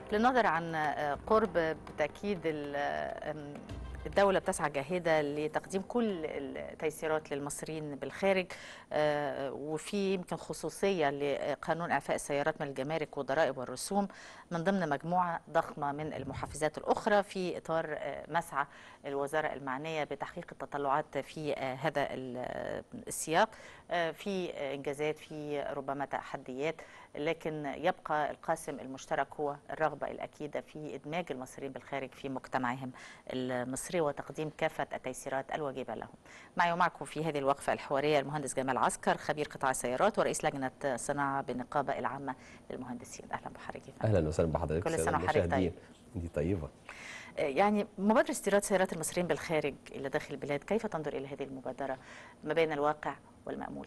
للنظر عن قرب بالتأكيد ال- الدولة بتسعى جاهدة لتقديم كل التيسيرات للمصريين بالخارج آه، وفي يمكن خصوصية لقانون إعفاء السيارات من الجمارك والضرائب والرسوم من ضمن مجموعة ضخمة من المحفزات الأخرى في إطار آه، مسعى الوزارة المعنية بتحقيق التطلعات في آه، هذا ال- السياق آه، في إنجازات في ربما تحديات لكن يبقى القاسم المشترك هو الرغبة الأكيدة في إدماج المصريين بالخارج في مجتمعهم المصري وتقديم كافة التيسيرات الواجبة لهم معي ومعكم في هذه الوقفة الحوارية المهندس جمال عسكر خبير قطاع السيارات ورئيس لجنة صناعة بالنقابة العامة للمهندسين أهلا بحضرتك اهلا وسهلا بحضرتك كل السادة سنة وحضرتك المشاهدين. دي طيبه يعني مبادرة استيراد سيارات المصريين بالخارج إلى داخل البلاد كيف تنظر إلى هذه المبادرة ما بين الواقع والمأمول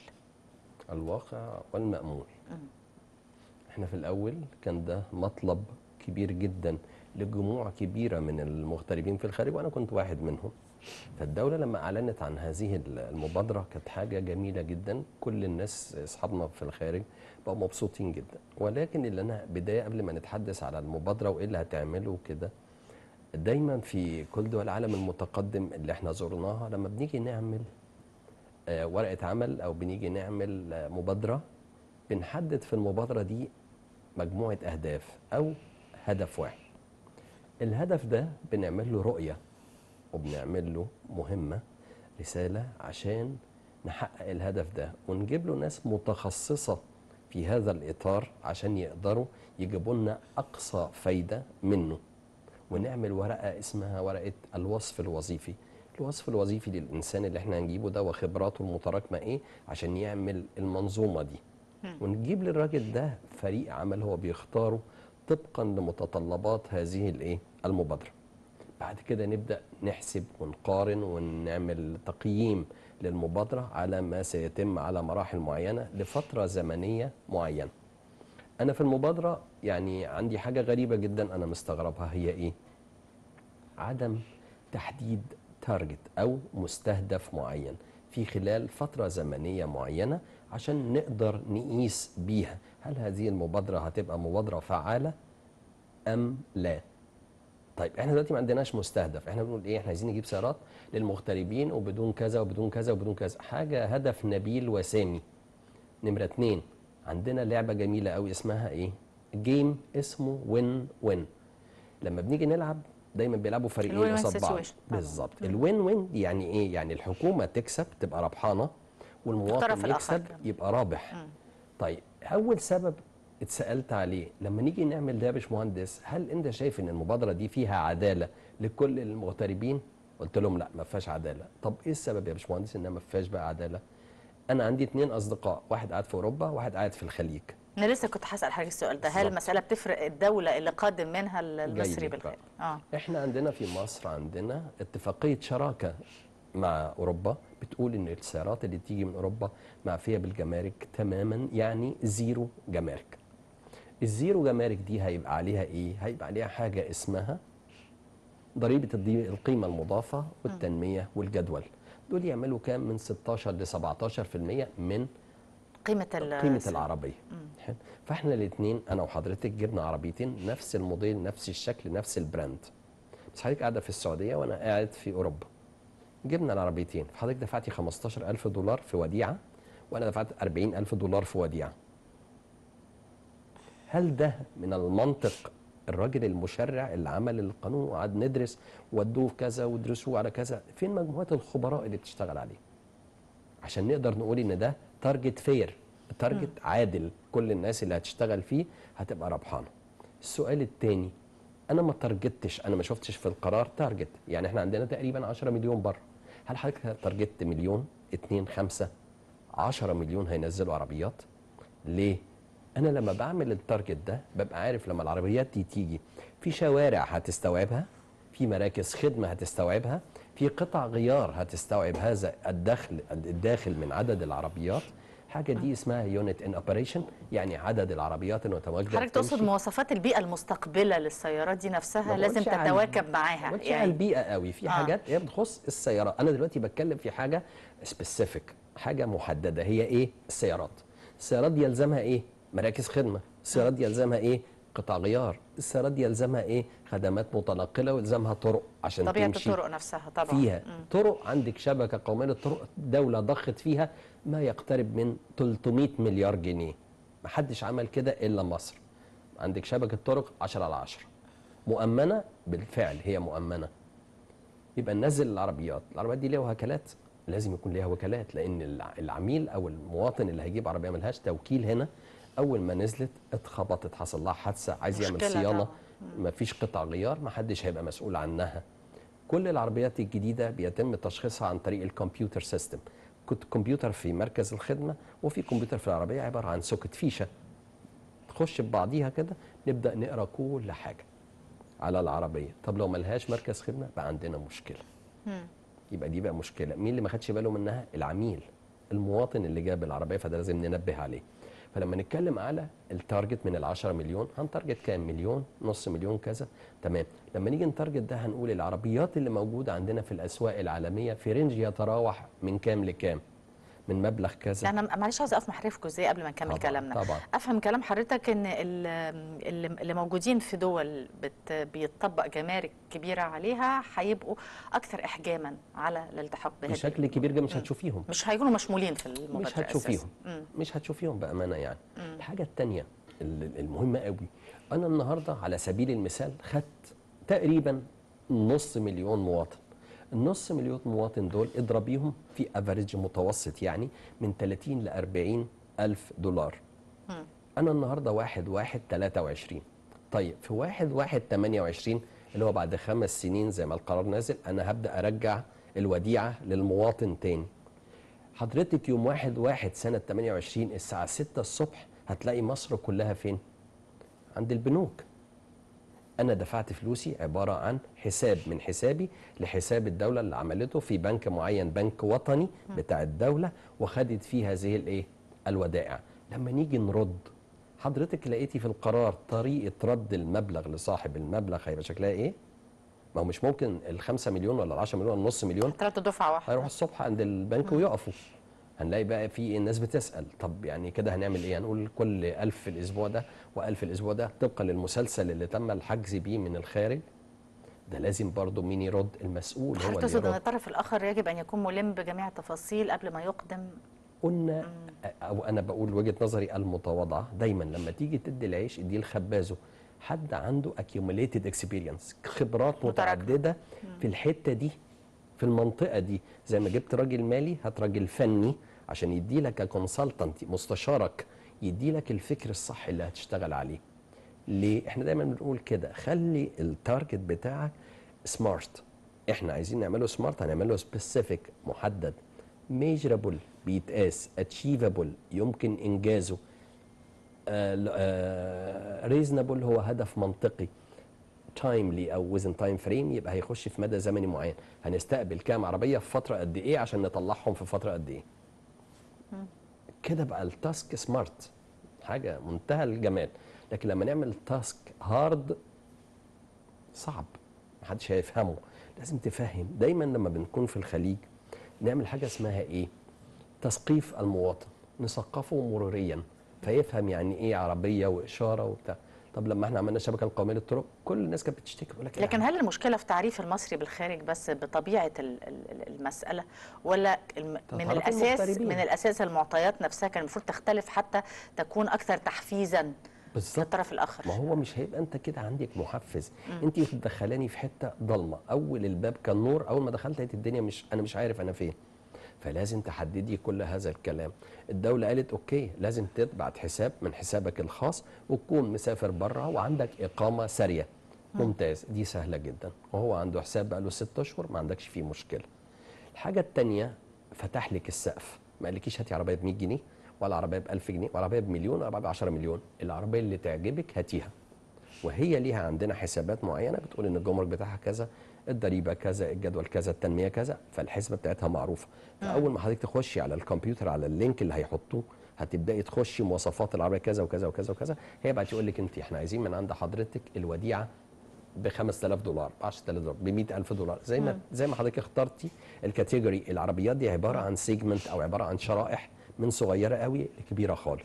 الواقع والمأمول مم. احنا في الاول كان ده مطلب كبير جدا لجموع كبيره من المغتربين في الخارج وانا كنت واحد منهم فالدوله لما اعلنت عن هذه المبادره كانت حاجه جميله جدا كل الناس اصحابنا في الخارج بقوا مبسوطين جدا ولكن اللي انا بدايه قبل ما نتحدث على المبادره وايه اللي هتعمله كده دايما في كل دول العالم المتقدم اللي احنا زرناها لما بنيجي نعمل آه، ورقه عمل او بنيجي نعمل آه، مبادره بنحدد في المبادره دي مجموعه اهداف او هدف واحد الهدف ده بنعمل له رؤيه وبنعمل له مهمه رساله عشان نحقق الهدف ده ونجيب له ناس متخصصه في هذا الاطار عشان يقدروا يجيبوا لنا اقصى فايده منه ونعمل ورقه اسمها ورقه الوصف الوظيفي الوصف الوظيفي للانسان اللي احنا هنجيبه ده وخبراته المتراكمه ايه عشان يعمل المنظومه دي ونجيب للراجل ده فريق عمل هو بيختاره طبقا لمتطلبات هذه الايه المبادره بعد كده نبدا نحسب ونقارن ونعمل تقييم للمبادره على ما سيتم على مراحل معينه لفتره زمنيه معينه انا في المبادره يعني عندي حاجه غريبه جدا انا مستغربها هي ايه عدم تحديد تارجت او مستهدف معين في خلال فتره زمنيه معينه عشان نقدر نقيس بيها هل هذه المبادره هتبقى مبادره فعاله ام لا طيب احنا دلوقتي ما عندناش مستهدف احنا بنقول ايه احنا عايزين نجيب سيارات للمغتربين وبدون كذا وبدون كذا وبدون كذا حاجه هدف نبيل وسامي نمره اتنين عندنا لعبه جميله قوي اسمها ايه جيم اسمه وين وين لما بنيجي نلعب دايما بيلعبوا فريقين الوين وين قصاد بعض situation. طبعاً. بالظبط الوين وين يعني ايه يعني الحكومه تكسب تبقى ربحانه والمواطن الطرف الآخر يكسب كمان. يبقى رابح طيب اول سبب اتسالت عليه لما نيجي نعمل ده يا باشمهندس هل انت شايف ان المبادره دي فيها عداله لكل المغتربين قلت لهم لا ما فيهاش عداله طب ايه السبب يا باشمهندس انها ما فيهاش بقى عداله انا عندي اتنين اصدقاء واحد قاعد في اوروبا واحد قاعد في الخليج أنا لسه كنت هسأل حضرتك السؤال ده هل بالظبط. المسألة بتفرق الدولة اللي قادم منها المصري جاي لك بالخارج اه احنا عندنا في مصر عندنا اتفاقيه شراكه مع اوروبا بتقول ان السيارات اللي تيجي من اوروبا معفيه بالجمارك تماما يعني زيرو جمارك الزيرو جمارك دي هيبقى عليها ايه هيبقى عليها حاجه اسمها ضريبه الضي- القيمه المضافه والتنميه والجدول دول يعملوا كام من 16 ل 17% من قيمة ال قيمه العربيه حلو. فاحنا الاثنين انا وحضرتك جبنا عربيتين نفس الموديل نفس الشكل نفس البراند بس حضرتك قاعده في السعوديه وانا قاعد في اوروبا جبنا العربيتين فحضرتك دفعتي 15000 دولار في وديعه وانا دفعت 40000 دولار في وديعه هل ده من المنطق الراجل المشرع اللي عمل القانون وقعد ندرس ودوه في كذا ودرسوه على كذا فين مجموعه الخبراء اللي بتشتغل عليه عشان نقدر نقول ان ده تارجت فير تارجت عادل كل الناس اللي هتشتغل فيه هتبقى ربحانه السؤال الثاني انا ما تارجتش انا ما شفتش في القرار تارجت يعني احنا عندنا تقريبا 10 مليون بره هل حضرتك تارجت مليون اتنين خمسة 10 مليون هينزلوا عربيات ليه انا لما بعمل التارجت ده ببقى عارف لما العربيات دي تيجي في شوارع هتستوعبها في مراكز خدمه هتستوعبها في قطع غيار هتستوعب هذا الدخل الداخل من عدد العربيات حاجه دي اسمها يونت ان اوبريشن يعني عدد العربيات المتواجده حضرتك تقصد بتمشي. مواصفات البيئة المستقبلة للسيارات دي نفسها ما لازم بقولش على- تتواكب ما معاها بقولش على البيئه قوي في آه. حاجات هي بتخص السيارات انا دلوقتي بتكلم في حاجه سبيسيفيك حاجه محدده هي ايه السيارات السيارات دي يلزمها ايه مراكز خدمه السيارات دي يلزمها ايه قطع غيار السيارات دي يلزمها ايه خدمات متنقله ويلزمها طرق عشان طبيعه تمشي الطرق نفسها طبعا فيها مم. طرق عندك شبكه قوميه للطرق دوله ضخت فيها ما يقترب من 300 مليار جنيه ما حدش عمل كده الا مصر عندك شبكه طرق 10 على 10 مؤمنه بالفعل هي مؤمنه يبقى ننزل العربيات العربيات دي ليها وكالات لازم يكون ليها وكالات لان الع- العميل او المواطن اللي هيجيب عربيه ملهاش توكيل هنا اول ما نزلت اتخبطت حصل لها حادثه عايز يعمل مشكلة صيانه طبعاً. ما فيش قطع غيار ما حدش هيبقى مسؤول عنها كل العربيات الجديده بيتم تشخيصها عن طريق الكمبيوتر سيستم كنت كمبيوتر في مركز الخدمه وفي كمبيوتر في العربيه عباره عن سوكت فيشه تخش ببعضيها كده نبدا نقرا كل حاجه على العربيه طب لو ملهاش مركز خدمه بقى عندنا مشكله مم. يبقى دي بقى مشكله مين اللي ما خدش باله منها العميل المواطن اللي جاب العربيه فده لازم ننبه عليه فلما نتكلم على التارجت من ال 10 مليون هنتارجت كام مليون نص مليون كذا تمام لما نيجي نتارجت ده هنقول العربيات اللي موجوده عندنا في الاسواق العالميه في رينج يتراوح من كام لكام من مبلغ كذا لا انا معلش عاوزه اقف مع حضرتك جزئيه قبل ما نكمل طبعاً، كلامنا طبعا افهم كلام حضرتك ان ال- اللي اللي موجودين في دول بت بيطبق جمارك كبيره عليها هيبقوا اكثر احجاما على الالتحاق بهذه بشكل كبير جدا مش مم. هتشوفيهم مش هيكونوا مشمولين في المبادره مش هتشوفيهم أساساً. مم. مش هتشوفيهم بامانه يعني مم. الحاجه الثانيه المهمه قوي انا النهارده على سبيل المثال خدت تقريبا نص مليون مواطن النص مليون مواطن دول اضربيهم في افريج متوسط يعني من 30 ل 40 الف دولار مم. انا النهارده واحد واحد 23 طيب في واحد واحد 28 اللي هو بعد خمس سنين زي ما القرار نازل انا هبدا ارجع الوديعه للمواطن تاني حضرتك يوم واحد واحد سنة 28 الساعة 6 الصبح هتلاقي مصر كلها فين؟ عند البنوك أنا دفعت فلوسي عبارة عن حساب من حسابي لحساب الدولة اللي عملته في بنك معين بنك وطني بتاع الدولة وخدت فيه هذه الإيه؟ الودائع لما نيجي نرد حضرتك لقيتي في القرار طريقة رد المبلغ لصاحب المبلغ هيبقى شكلها إيه؟ ما هو مش ممكن الخمسة مليون ولا العشرة مليون ولا النص مليون ثلاثة دفعه واحده هيروح الصبح عند البنك ويقفوا هنلاقي بقى في الناس بتسأل طب يعني كده هنعمل ايه هنقول كل ألف في الأسبوع ده وألف الأسبوع ده طبقا للمسلسل اللي تم الحجز بيه من الخارج ده لازم برضه مين يرد المسؤول هو حضرتك اللي تقصد ان يرد الطرف الاخر يجب ان يكون ملم بجميع التفاصيل قبل ما يقدم قلنا أو أنا بقول وجهة نظري المتواضعة دايما لما تيجي تدي العيش اديه لخبازه حد عنده accumulated experience خبرات متراكمة. متعددة في الحتة دي في المنطقة دي زي ما جبت راجل مالي هات راجل فني عشان يدي لك كونسلتنت مستشارك يدي لك الفكر الصح اللي هتشتغل عليه ليه احنا دايما بنقول كده خلي التارجت بتاعك سمارت احنا عايزين نعمله سمارت هنعمله سبيسيفيك محدد ميجرابل بيتقاس اتشيفابل يمكن انجازه ريزنبل هو هدف منطقي تايملي او وزن تايم فريم يبقى هيخش في مدى زمني معين هنستقبل كام عربيه في فتره قد ايه عشان نطلعهم في فتره قد ايه كده بقى التاسك سمارت حاجه منتهى الجمال لكن لما نعمل تاسك هارد صعب محدش هيفهمه لازم تفهم دايما لما بنكون في الخليج نعمل حاجه اسمها ايه تثقيف المواطن نثقفه مروريا فيفهم يعني ايه عربيه واشاره وبتاع طب لما احنا عملنا الشبكه القوميه للطرق كل الناس كانت بتشتكي تقول لك إيه لكن هل المشكله في تعريف المصري بالخارج بس بطبيعه ال- ال- المساله ولا الم- من طرف الاساس المغتربين. من الاساس المعطيات نفسها كان المفروض تختلف حتى تكون اكثر تحفيزا بالظبط للطرف الاخر ما هو مش هيبقى انت كده عندك محفز انت مدخلاني في حته ضلمه اول الباب كان نور اول ما دخلت لقيت الدنيا مش انا مش عارف انا فين فلازم تحددي كل هذا الكلام الدوله قالت اوكي لازم تبعت حساب من حسابك الخاص وتكون مسافر بره وعندك اقامه ساريه ممتاز دي سهله جدا وهو عنده حساب بقاله ست اشهر ما عندكش فيه مشكله الحاجه الثانيه فتح لك السقف ما قالكيش هاتي عربيه ب 100 جنيه ولا عربيه ب 1000 جنيه ولا عربيه بمليون ولا عربيه ب 10 مليون العربيه اللي تعجبك هاتيها وهي ليها عندنا حسابات معينه بتقول ان الجمرك بتاعها كذا الضريبه كذا الجدول كذا التنميه كذا فالحسبه بتاعتها معروفه فاول ما حضرتك تخشي على الكمبيوتر على اللينك اللي هيحطوه هتبداي تخشي مواصفات العربيه كذا وكذا وكذا وكذا هي بقى تقول لك انت احنا عايزين من عند حضرتك الوديعه ب 5000 دولار ب 10000 دولار ب 100000 دولار زي ما زي ما حضرتك اخترتي الكاتيجوري العربيات دي عباره عن سيجمنت او عباره عن شرائح من صغيره قوي لكبيره خالص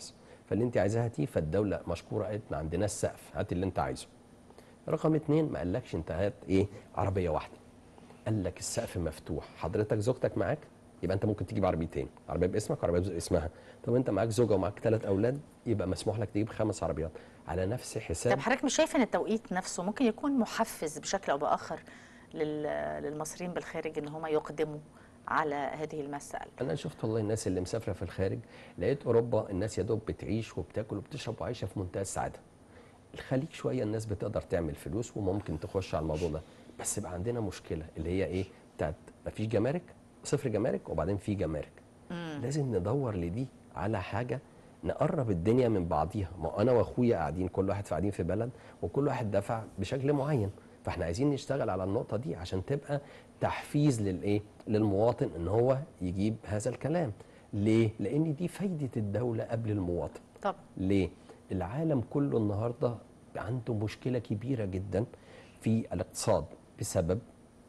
فاللي انت عايزاه هاتيه فالدوله مشكوره قالت ما عندناش سقف هات اللي انت عايزه رقم اتنين ما قالكش انت هات ايه عربيه واحده قال لك السقف مفتوح حضرتك زوجتك معاك يبقى انت ممكن تجيب عربيتين عربيه باسمك وعربيه باسمها طب انت معاك زوجه ومعاك ثلاث اولاد يبقى مسموح لك تجيب خمس عربيات على نفس حساب طب حضرتك مش شايف ان التوقيت نفسه ممكن يكون محفز بشكل او باخر لل- للمصريين بالخارج ان هم يقدموا على هذه المسألة انا شفت والله الناس اللي مسافره في الخارج لقيت اوروبا الناس يا دوب بتعيش وبتاكل وبتشرب وعايشه في منتهى السعاده الخليج شويه الناس بتقدر تعمل فلوس وممكن تخش على الموضوع ده بس بقى عندنا مشكله اللي هي ايه بتاعت مفيش جمارك صفر جمارك وبعدين في جمارك لازم ندور لدي على حاجه نقرب الدنيا من بعضيها ما انا واخويا قاعدين كل واحد قاعدين في بلد وكل واحد دفع بشكل معين فاحنا عايزين نشتغل على النقطه دي عشان تبقى تحفيز للايه للمواطن ان هو يجيب هذا الكلام ليه لان دي فايده الدوله قبل المواطن طبعا ليه؟ العالم كله النهارده عنده مشكله كبيره جدا في الاقتصاد بسبب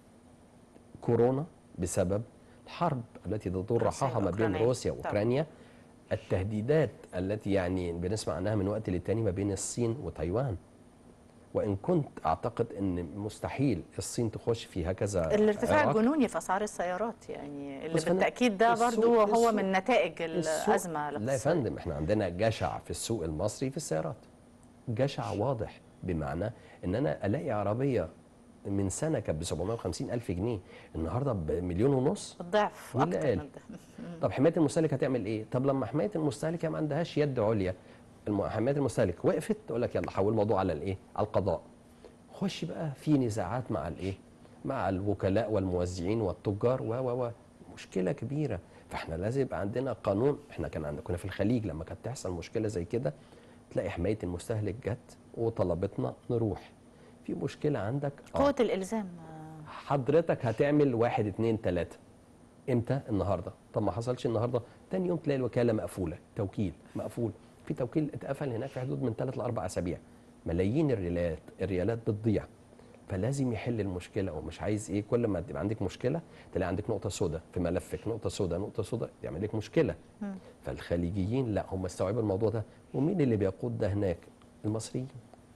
كورونا بسبب الحرب التي تدور روسيا رحاها ما بين وأوكرانيا. روسيا طبعا. واوكرانيا التهديدات التي يعني بنسمع عنها من وقت للتاني ما بين الصين وتايوان وان كنت اعتقد ان مستحيل الصين تخش في هكذا الارتفاع عراق. الجنوني في اسعار السيارات يعني اللي بس فندم، بالتاكيد ده السوق- برضو هو السوق- من نتائج السوق- الازمه لا يا الاقتصادية. فندم احنا عندنا جشع في السوق المصري في السيارات جشع واضح بمعنى ان انا الاقي عربيه من سنه كانت ب 750 الف جنيه النهارده بمليون ونص الضعف مين اللي اكتر قال؟ من ده طب حمايه المستهلك هتعمل ايه طب لما حمايه المستهلك ما عندهاش يد عليا الم- حمايه المستهلك وقفت تقول لك يلا حول الموضوع على الايه على القضاء خش بقى في نزاعات مع الايه مع الوكلاء والموزعين والتجار و و و مشكله كبيره فاحنا لازم يبقى عندنا قانون احنا كان عندنا كنا في الخليج لما كانت تحصل مشكله زي كده تلاقي حمايه المستهلك جت وطلبتنا نروح في مشكله عندك آه. قوه الالزام آه، حضرتك هتعمل واحد اتنين تلاتة امتى النهارده طب ما حصلش النهارده تاني يوم تلاقي الوكاله مقفوله توكيل مقفول في توكيل اتقفل هناك في حدود من ثلاث لاربع اسابيع ملايين الريالات الريالات بتضيع فلازم يحل المشكله ومش عايز ايه كل ما تبقى عندك مشكله تلاقي عندك نقطه سوداء في ملفك نقطه سوداء نقطه سوداء يعمل لك مشكله فالخليجيين لا هم استوعبوا الموضوع ده ومين اللي بيقود ده هناك المصريين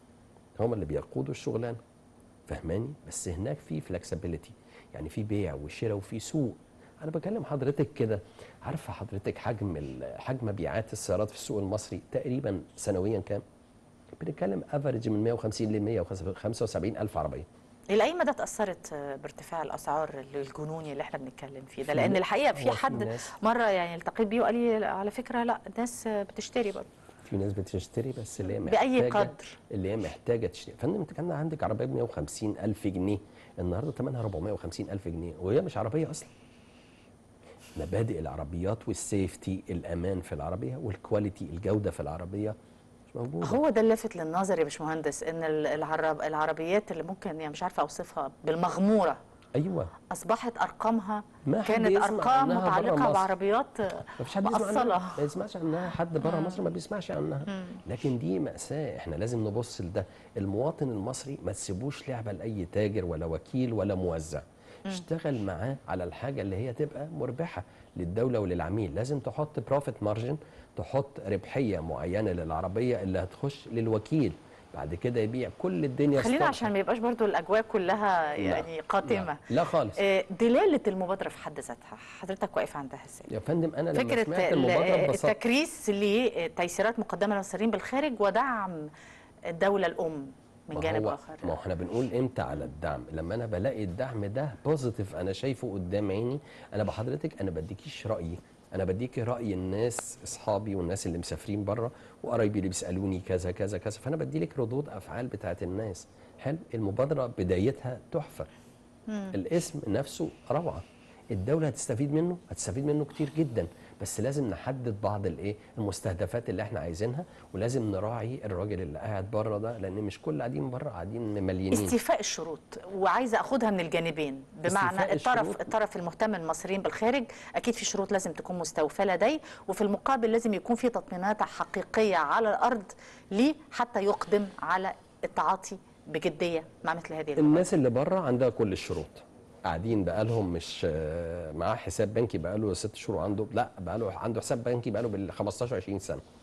هم اللي بيقودوا الشغلانه فهماني بس هناك في فلكسبيليتي يعني في بيع وشراء وفي سوق انا بكلم حضرتك كده عارفه حضرتك حجم ال- حجم مبيعات السيارات في السوق المصري تقريبا سنويا كام بنتكلم افريج من 150 ل 175 الف عربيه الى اي مدى تاثرت آه، بارتفاع الاسعار الجنوني اللي احنا بنتكلم فيه ده في لان ناس- الحقيقه في هو في حد ناس- مره يعني التقيت بيه وقال لي على فكره لا الناس آه، بتشتري برضه في ناس بتشتري بس اللي هي بأي محتاجه قدر؟ اللي هي محتاجه تشتري فندم انت كان عندك عربيه ب 150 الف جنيه النهارده ثمنها 450 الف جنيه وهي مش عربيه اصلا مبادئ العربيات والسيفتي الامان في العربيه والكواليتي الجوده في العربيه مش موجوده هو ده اللافت للنظر يا باشمهندس ان ال- العرب العربيات اللي ممكن يعني مش عارفه اوصفها بالمغموره ايوه اصبحت ارقامها ما حد كانت يسمع ارقام عنها برا متعلقه مصر. بعربيات ما فيش حد يسمع عنها مأصلة ما يسمعش عنها حد بره مصر ما بيسمعش عنها لكن دي مأساة احنا لازم نبص لده المواطن المصري ما تسيبوش لعبة لأي تاجر ولا وكيل ولا موزع اشتغل معاه على الحاجة اللي هي تبقى مربحة للدولة وللعميل لازم تحط بروفيت مارجن تحط ربحية معينة للعربية اللي هتخش للوكيل بعد كده يبيع كل الدنيا خلينا استرخى. عشان ما يبقاش برضو الاجواء كلها يعني لا، قاتمه لا, لا خالص آه، دلاله المبادره في حد ذاتها حضرتك واقف عندها ازاي يا فندم انا لما فكره سمعت ال- المبادرة اتبسطت التكريس لتيسيرات مقدمه للمصريين بالخارج ودعم الدوله الام من ما جانب هو اخر ما هو احنا بنقول امتى على الدعم لما انا بلاقي الدعم ده بوزيتيف انا شايفه قدام عيني انا بحضرتك انا بديكيش رايي انا بديكي راي الناس اصحابي والناس اللي مسافرين بره وقرايبي اللي بيسالوني كذا كذا كذا فانا بديلك ردود افعال بتاعت الناس حلو المبادره بدايتها تحفه الاسم نفسه روعه الدوله هتستفيد منه هتستفيد منه كتير جدا بس لازم نحدد بعض الايه المستهدفات اللي احنا عايزينها ولازم نراعي الراجل اللي قاعد بره ده لان مش كل قاعدين بره قاعدين مليانين استيفاء الشروط وعايزه اخدها من الجانبين بمعنى استيفاء الطرف الشروط. الطرف المهتم المصريين بالخارج اكيد في شروط لازم تكون مستوفاه لديه وفي المقابل لازم يكون في تطمينات حقيقيه على الارض ليه حتى يقدم على التعاطي بجديه مع مثل هذه المبادرة. الناس اللي بره عندها كل الشروط قاعدين بقالهم مش آه، معاه حساب بنكي بقاله ست شهور عنده لا بقاله عنده حساب بنكي بقاله بال 15 20 سنه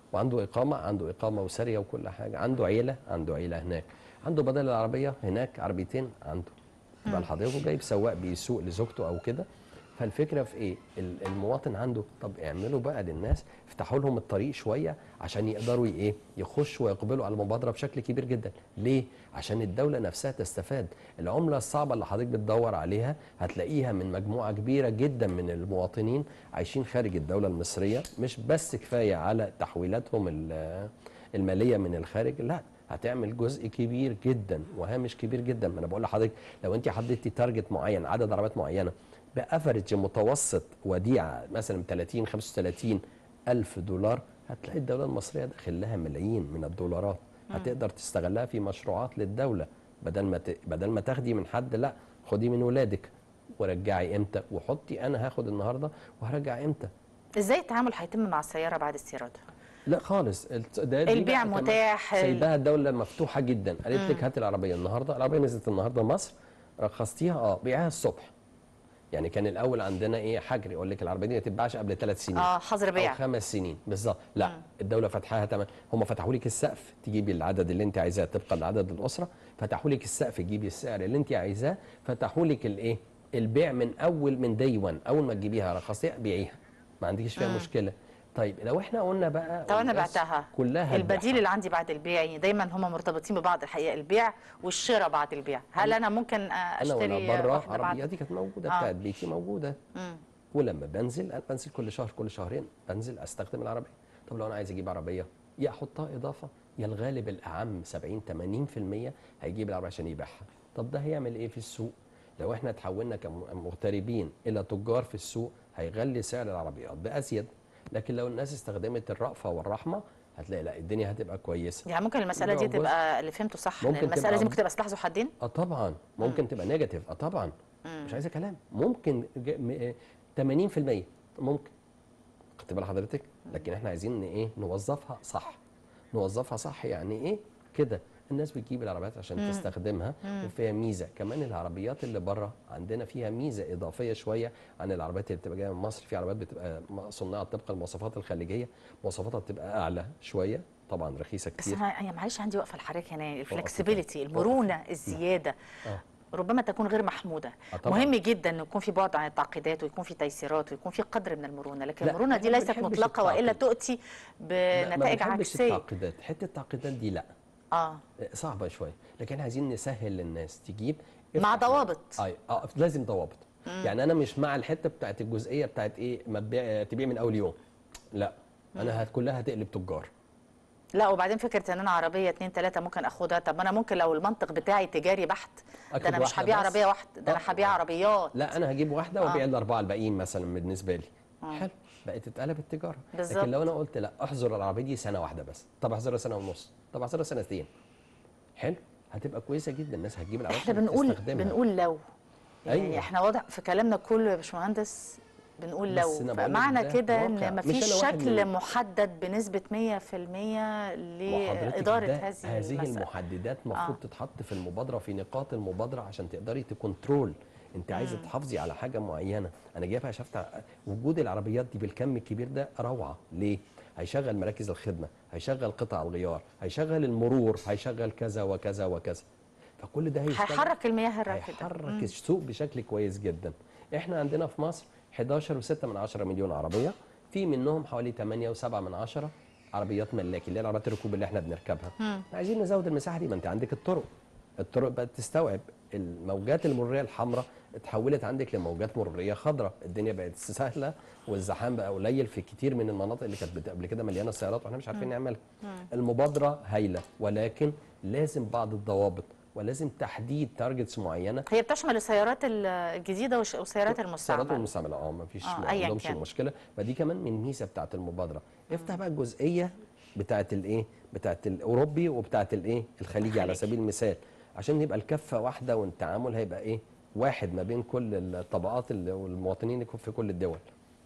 وعنده اقامه عنده اقامه وساريه وكل حاجه عنده عيله عنده عيله هناك عنده بدل العربيه هناك عربيتين عنده يبقى حضرتك جايب سواق بيسوق لزوجته او كده فالفكره في ايه ال- المواطن عنده طب اعملوا بقى للناس افتحوا لهم الطريق شويه عشان يقدروا ي- ايه يخشوا ويقبلوا على المبادره بشكل كبير جدا ليه عشان الدوله نفسها تستفاد العمله الصعبه اللي حضرتك بتدور عليها هتلاقيها من مجموعه كبيره جدا من المواطنين عايشين خارج الدوله المصريه مش بس كفايه على تحويلاتهم ال- الماليه من الخارج لا هتعمل جزء كبير جدا وهامش كبير جدا ما انا بقول لحضرتك لو انت حددتي تارجت معين عدد عربيات معينه بافرج متوسط وديعه مثلا 30 35 الف دولار هتلاقي الدوله المصريه داخل لها ملايين من الدولارات هتقدر تستغلها في مشروعات للدوله بدل ما ت... بدل ما تاخدي من حد لا خدي من ولادك ورجعي امتى وحطي انا هاخد النهارده وهرجع امتى ازاي التعامل هيتم مع السياره بعد استيرادها لا خالص الت- ده دي البيع بقى كمان متاح، ال- سايباها الدوله مفتوحه جدا قالت لك هات العربيه النهارده العربيه نزلت النهارده مصر رخصتيها اه بيعها الصبح يعني كان الاول عندنا ايه حجر يقول لك العربيه دي ما تتباعش قبل ثلاث سنين اه حظر بيع او خمس سنين بالظبط لا الدوله فتحها تمام هم فتحوا لك السقف تجيبي العدد اللي انت عايزاه طبقا لعدد الاسره فتحوا لك السقف تجيبي السعر اللي انت عايزاه فتحوا لك الايه البيع من اول من دي 1 اول ما تجيبيها رخصتيها بيعيها ما عندكيش فيها مشكله طيب لو احنا قلنا بقى طب انا والناس بعتها كلها البديل هتبيعها. اللي عندي بعد البيع يعني دايما هم مرتبطين ببعض الحقيقه البيع والشراء بعد البيع هل انا ممكن آه، انا اشتري وانا بره واحده بعد عربياتي كانت موجوده آه. بتاعت بيتي موجوده مم. ولما بنزل انا بنزل كل شهر كل شهرين بنزل استخدم العربيه طب لو انا عايز اجيب عربيه يا احطها اضافه يا الغالب الاعم 70 80% هيجيب العربيه عشان يبيعها طب ده هيعمل ايه في السوق لو احنا تحولنا كمغتربين الى تجار في السوق هيغلي سعر العربيات بازيد لكن لو الناس استخدمت الرأفه والرحمه هتلاقي لا الدنيا هتبقى كويسه يعني ممكن المساله ده دي جزء. تبقى اللي فهمته صح ان ممكن المساله تبقى- دي ممكن تبقى سلاح ذو حدين اه طبعا ممكن تبقى نيجاتيف اه طبعا مش عايزه كلام ممكن ج- م- آه، 80% ممكن خدت بال حضرتك لكن احنا عايزين ن- ايه نوظفها صح نوظفها صح يعني ايه كده الناس بتجيب العربيات عشان تستخدمها وفيها ميزه كمان العربيات اللي بره عندنا فيها ميزه اضافيه شويه عن العربيات اللي بتبقى جايه من مصر في عربيات بتبقى م- صناعه طبقا للمواصفات الخليجيه مواصفاتها بتبقى اعلى شويه طبعا رخيصه بس كتير انا يعني معلش عندي وقفه لحضرتك هنا الفلكسبيليتي المرونه الزياده آه. ربما تكون غير محموده آه طبعاً. مهم جدا ان يكون في بعد عن التعقيدات ويكون في تيسيرات ويكون في قدر من المرونه لكن لا، المرونه دي إحنا ما ليست بنحبش مطلقه والا التعقيد. تؤتي لا، ما بنتائج بنحبش عكسيه التعقيدات حته التعقيدات دي لا اه صعبه شويه لكن احنا عايزين نسهل للناس تجيب مع افتح- ضوابط. اي اه لازم ضوابط يعني انا مش مع الحته بتاعت الجزئيه بتاعت ايه ما تبيع تبيع من اول يوم لا انا هت كلها هتقلب تجار لا وبعدين فكره ان انا عربيه اتنين تلاته ممكن اخدها طب ما انا ممكن لو المنطق بتاعي تجاري بحت ده أخد انا مش واحدة هبيع بس. عربيه واحده ده انا آه. هبيع عربيات لا انا هجيب واحده وابيع الاربعه الباقيين مثلا بالنسبه لي حلو بقت اتقلبت تجاره بالظبط. لكن لو انا قلت لا احظر العربيه دي سنه واحده بس طب احظرها سنه ونص طب احظرها سنتين حلو هتبقى كويسه جدا الناس هتجيب العربيه احنا عشان بنقول تستخدمها. بنقول لو يعني أيوة. احنا واضح في كلامنا كله يا باشمهندس بنقول لو بس أنا بقول لك فمعنى ده كده واقع. ان مش مفيش أنا واحد شكل من- محدد بنسبه 100% وحضرتك لاداره ده- هذه هذه المسألة المحددات المفروض آه. تتحط في المبادره في نقاط المبادره عشان تقدري تكنترول انت عايزه تحافظي على حاجه معينه انا جايبها شفت ع- وجود العربيات دي بالكم الكبير ده روعه ليه هيشغل مراكز الخدمه هيشغل قطع الغيار هيشغل المرور هيشغل كذا وكذا وكذا فكل ده هيشتغل هيحرك المياه الراكده هيحرك السوق بشكل كويس جدا احنا عندنا في مصر 11 و6 من 10 مليون عربيه في منهم حوالي 8 و7 من 10 عربيات ملاكي اللي هي العربيات الركوب اللي احنا بنركبها عايزين نزود المساحه دي ما انت عندك الطرق الطرق بقت تستوعب الموجات المروريه الحمراء اتحولت عندك لموجات مروريه خضراء الدنيا بقت سهله والزحام بقى قليل في كتير من المناطق اللي كانت بت- قبل كده مليانه سيارات واحنا مش عارفين نعملها المبادره هايله ولكن لازم بعض الضوابط ولازم تحديد تارجتس معينه هي بتشمل السيارات الجديده والش- والسيارات السيارات المستعمله المستعمله اه ما فيش آه، ما أياً عندهمش كان. مشكله فدي كمان من الميزه بتاعت المبادره افتح بقى الجزئيه بتاعت الايه بتاعت الاوروبي وبتاعت الايه الخليجي على الخليجي. سبيل المثال عشان يبقى الكفه واحده والتعامل هيبقى ايه واحد ما بين كل الطبقات ال- والمواطنين اللي في كل الدول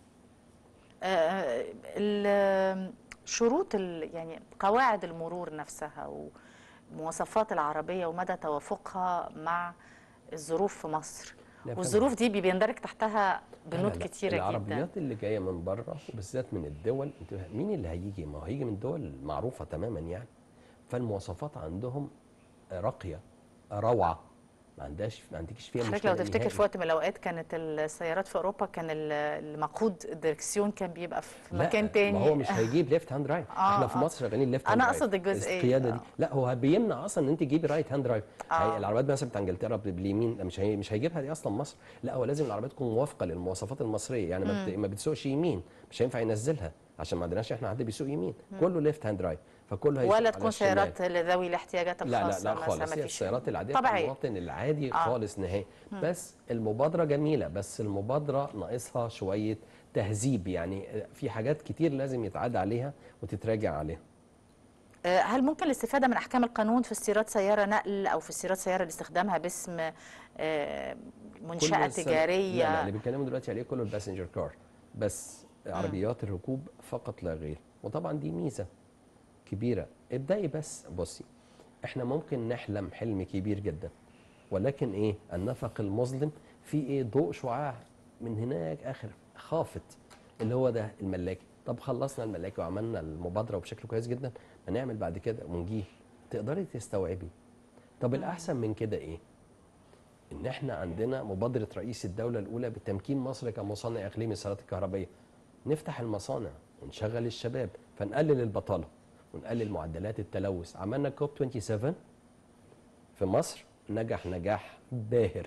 آه، ال- شروط ال- يعني قواعد المرور نفسها ومواصفات العربية ومدى توافقها مع الظروف في مصر لا، والظروف دي بيندرج تحتها بنود لا، لا، كتيره جدا العربيات اللي جايه من بره وبالذات من الدول انت مين اللي هيجي ما هو هيجي من دول معروفه تماما يعني فالمواصفات عندهم راقيه روعه ما عندهاش ما عندكش فيها حضرتك مشكله لو تفتكر نهائي. في وقت من الاوقات كانت السيارات في اوروبا كان ال- المقود الدركسيون كان بيبقى في لا، مكان تاني ما هو مش هيجيب ليفت هاند درايف آه، احنا في آه. مصر شغالين ليفت أنا هاند أقصد الجزئية، القياده دي آه. لا هو بيمنع اصلا ان انت تجيبي رايت هاند درايف آه. هي العربيات مثلا بتاع انجلترا باليمين لا، مش هي مش هيجيبها دي اصلا مصر لا هو لازم العربيه تكون موافقه للمواصفات المصريه يعني ما, بت... ما بتسوقش يمين مش هينفع ينزلها عشان ما عندناش احنا حد بيسوق يمين كله ليفت هاند درايف فكله هيسوق ولا على تكون الشمال. سيارات لذوي الاحتياجات لا لا الخاصه لا مثلا خالص ما هي فيش السيارات العاديه طبيعي المواطن العادي آه. خالص نهائي بس المبادره جميله بس المبادره ناقصها شويه تهذيب يعني في حاجات كتير لازم يتعاد عليها وتتراجع عليها آه، هل ممكن الاستفاده من احكام القانون في استيراد سياره نقل او في استيراد سياره لاستخدامها باسم آه، منشاه كل السنة- تجاريه لا لا اللي بيتكلموا دلوقتي عليه كله الباسنجر كار بس عربيات الركوب فقط لا غير وطبعا دي ميزه كبيره ابدأي بس بصي احنا ممكن نحلم حلم كبير جدا ولكن ايه النفق المظلم في ايه ضوء شعاع من هناك اخر خافت اللي هو ده الملاكي طب خلصنا الملاكي وعملنا المبادره وبشكل كويس جدا هنعمل بعد كده ونجيه تقدري تستوعبي طب الاحسن من كده ايه ان احنا عندنا مبادره رئيس الدوله الاولى بتمكين مصر كمصنع اقليمي للسيارات الكهربائيه نفتح المصانع ونشغل الشباب فنقلل البطاله ونقلل معدلات التلوث عملنا كوب 27 في مصر نجح نجاح باهر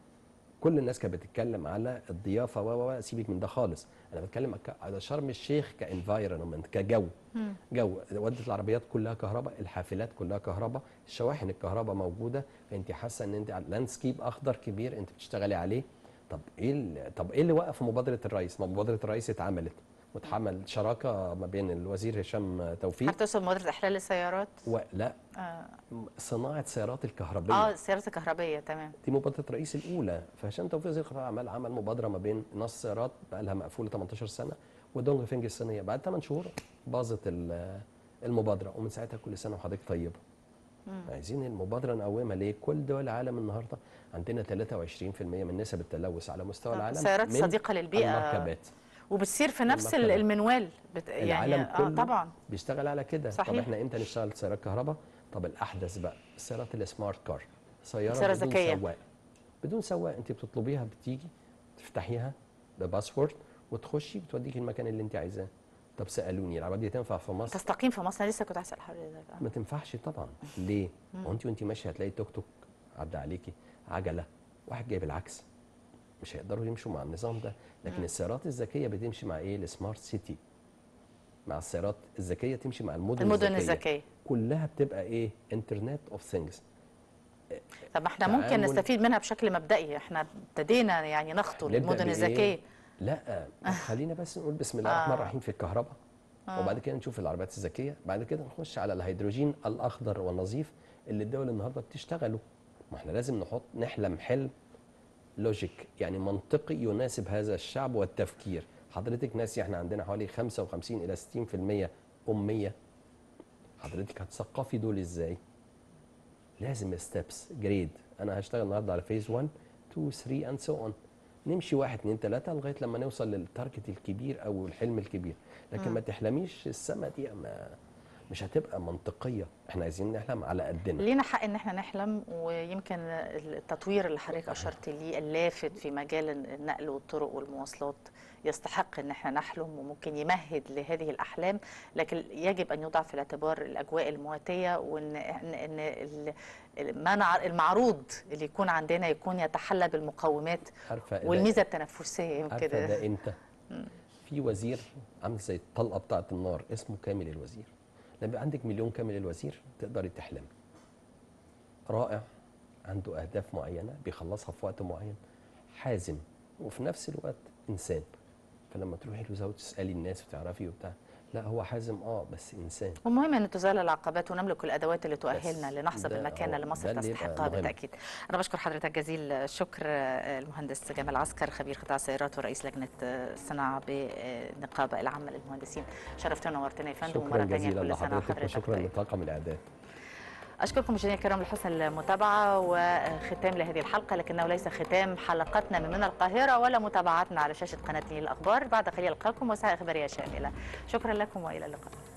كل الناس كانت بتتكلم على الضيافه و و و سيبك من ده خالص انا بتكلم ك- على شرم الشيخ كانفايرمنت كجو جو ودت العربيات كلها كهرباء الحافلات كلها كهرباء الشواحن الكهرباء موجوده فانت حاسه ان انت على لاندسكيب اخضر كبير انت بتشتغلي عليه طب ايه ال- طب ايه اللي وقف مبادره الرئيس ما مبادره الرئيس اتعملت واتعمل شراكه ما بين الوزير هشام توفيق حضرتك تقصد مبادره احلال السيارات ولا اه, صناعه سيارات الكهربيه آه السيارات الكهربائيه تمام دي مبادره الرئيس الاولى فهشام توفيق وزير القطاع الاعمال عمل مبادره ما بين نص سيارات بقى لها مقفوله 18 سنه ودونج فينج الصينيه بعد 8 شهور باظت ال- المبادره ومن ساعتها كل سنه وحضرتك طيبه عايزين المبادره نقومها ليه كل دول العالم النهارده عندنا 23% من نسب التلوث على مستوى آه، العالم سيارات من صديقة للبيئة. المركبات وبسير في نفس ال- المركبات. المنوال بت... يعني العالم اه كله طبعا بيشتغل على كده طب صحيح. احنا امتى نشتغل سيارات كهرباء طب الاحدث بقى السيارات السمارت كار سياره سيارة بدون ذكية. سواق بدون سواق انت بتطلبيها بتيجي تفتحيها بباسورد وتخشي بتوديك المكان اللي انت عايزاه طب سالوني العربيه دي تنفع في مصر تستقيم في مصر أنا لسه كنت هسال حضرتك آه. ما تنفعش طبعا ليه هو انت وانت ماشيه هتلاقي توك توك عدى عليكي عجله واحد جايب العكس مش هيقدروا يمشوا مع النظام ده لكن السيارات الذكيه بتمشي مع ايه السمارت سيتي مع السيارات الذكيه تمشي مع المدن, المدن الذكيه الذكيه كلها بتبقى ايه انترنت اوف ثينجز طب احنا ممكن تعامل- نستفيد منها بشكل مبدئي احنا ابتدينا يعني نخطو المدن الذكيه لا خلينا بس نقول بسم الله الرحمن الرحيم في الكهرباء وبعد كده نشوف العربيات الذكيه بعد كده نخش على الهيدروجين الاخضر والنظيف اللي الدول النهارده بتشتغله ما احنا لازم نحط نحلم حلم لوجيك يعني منطقي يناسب هذا الشعب والتفكير حضرتك ناسي احنا عندنا حوالي 55 الى 60% اميه حضرتك هتثقفي دول ازاي لازم ستيبس جريد انا هشتغل النهارده على فيز 1 2 3 اند سو اون نمشي 1 2 3 لغايه لما نوصل للتارجت الكبير او الحلم الكبير لكن ما تحلميش السما دي ما مش هتبقى منطقيه احنا عايزين نحلم على قدنا لينا حق ان احنا نحلم ويمكن التطوير اللي حضرتك اشرت ليه اللافت في مجال النقل والطرق والمواصلات يستحق ان احنا نحلم وممكن يمهد لهذه الاحلام لكن يجب ان يوضع في الاعتبار الاجواء المواتيه وان ان إن ال- ال- ما نع- المعروض اللي يكون عندنا يكون يتحلى بالمقومات عارفه ده- والميزه التنافسيه عارفه يمكن ده امتى في وزير عامل زي الطلقه بتاعه النار اسمه كامل الوزير لما يبقى عندك مليون كامل الوزير تقدري تحلمي رائع عنده اهداف معينه بيخلصها في وقت معين حازم وفي نفس الوقت انسان فلما تروحي له وتسالي الناس وتعرفي وبتاع لا هو حازم اه بس انسان ومهم ان تزال العقبات ونملك الادوات اللي تؤهلنا بس لنحظى ده بالمكانه هو- اللي مصر ده اللي يبقى تستحقها مهم. بالتاكيد. انا بشكر حضرتك جزيل الشكر آه، المهندس جمال عسكر خبير قطاع السيارات ورئيس لجنه آه، الصناعه بالنقابه العامه للمهندسين. شرفتنا ونورتنا يا فندم شكرا ومره ثانيه جزيلا كل سنه لحضرتك وحضرتك وشكرا طيب. لطاقم الاعداد أشكركم مشاهدينا الكرام لحسن المتابعة وختام لهذه الحلقة لكنه ليس ختام حلقتنا من من القاهرة ولا متابعتنا على شاشة قناة الأخبار بعد قليل ألقاكم وساعة إخبارية شاملة شكرا لكم وإلى اللقاء